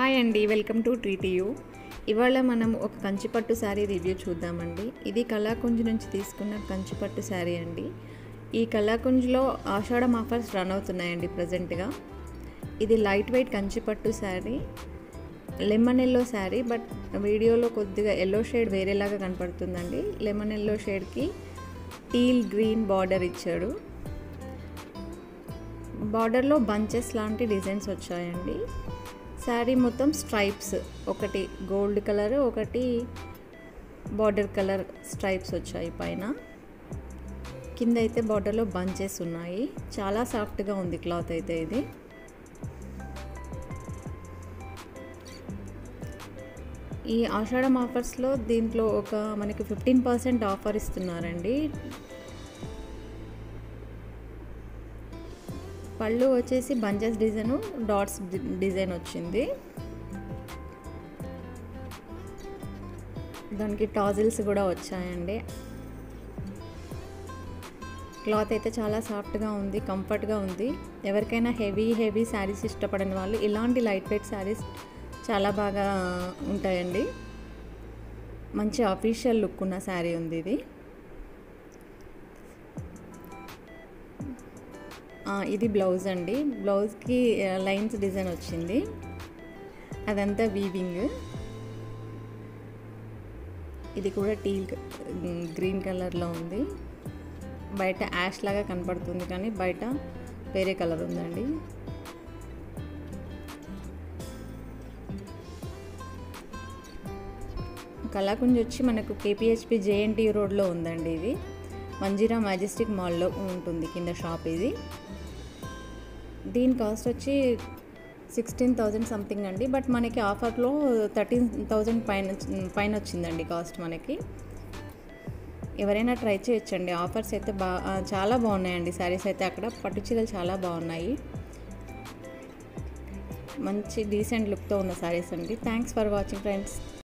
hi అండి welcome to ట్రీటీయూ ఇవాళ మనం ఒక కంచిపట్టు శారీ రివ్యూ చూద్దామండి ఇది కళాకుంజ్ నుంచి తీసుకున్న కంచిపట్టు శారీ అండి ఈ కళాకుంజ్లో ఆషాఢం ఆఫర్స్ రన్ అవుతున్నాయండి ప్రజెంట్గా ఇది light weight Kanchipattu saree lemon yellow saree but వీడియోలో కొద్దిగా ఎల్లో షేడ్ వేరేలాగా కనపడుతుందండి లెమన్ ఎల్లో షేడ్కి టీల్ గ్రీన్ బార్డర్ ఇచ్చాడు బార్డర్లో బంచెస్ లాంటి డిజైన్స్ వచ్చాయండి శారీ మొత్తం స్ట్రైప్స్ ఒకటి గోల్డ్ కలర్ ఒకటి బార్డర్ కలర్ స్ట్రైప్స్ వచ్చాయి పైన కింద అయితే బార్డర్లో బంచెస్ ఉన్నాయి చాలా సాఫ్ట్గా ఉంది క్లాత్ అయితే ఇది ఈ ఆషాఢం ఆఫర్స్లో దీంట్లో ఒక మనకి ఫిఫ్టీన్ పర్సెంట్ ఆఫర్ ఇస్తున్నారండి పళ్ళు వచ్చేసి బంచెస్ డిజైన్ డాట్స్ డిజైన్ వచ్చింది దానికి టాజిల్స్ కూడా వచ్చాయండి క్లాత్ అయితే చాలా సాఫ్ట్గా ఉంది కంఫర్ట్గా ఉంది ఎవరికైనా హెవీ హెవీ శారీస్ ఇష్టపడని వాళ్ళు ఇలాంటి లైట్ వెయిట్ శారీస్ చాలా బాగా ఉంటాయండి మంచి అఫీషియల్ లుక్ ఉన్న శారీ ఉంది ఇది ఇది బ్లౌజ్ అండి బ్లౌజ్కి లైన్స్ డిజైన్ వచ్చింది అదంతా వీవింగ్ ఇది కూడా టీల్ గ్రీన్ కలర్లో ఉంది బయట యాష్ లాగా కనపడుతుంది కానీ బయట వేరే కలర్ ఉందండి కళాకుంజ్ వచ్చి మనకు కేపీహెచ్పి జేఎన్టీ రోడ్లో ఉందండి ఇది మంజీరా మ్యాజెస్టిక్ మాల్లో ఉంటుంది కింద షాప్ ఇది దీని కాస్ట్ వచ్చి సిక్స్టీన్ థౌజండ్ సంథింగ్ అండి బట్ మనకి ఆఫర్లో థర్టీన్ థౌజండ్ పైన పైన వచ్చిందండి కాస్ట్ మనకి ఎవరైనా ట్రై చేయొచ్చండి ఆఫర్స్ అయితే బా చాలా బాగున్నాయండి శారీస్ అయితే అక్కడ పట్టు చీరలు చాలా బాగున్నాయి మంచి డీసెంట్ లుక్తో ఉన్న శారీస్ అండి థ్యాంక్స్ ఫర్ వాచింగ్ ఫ్రెండ్స్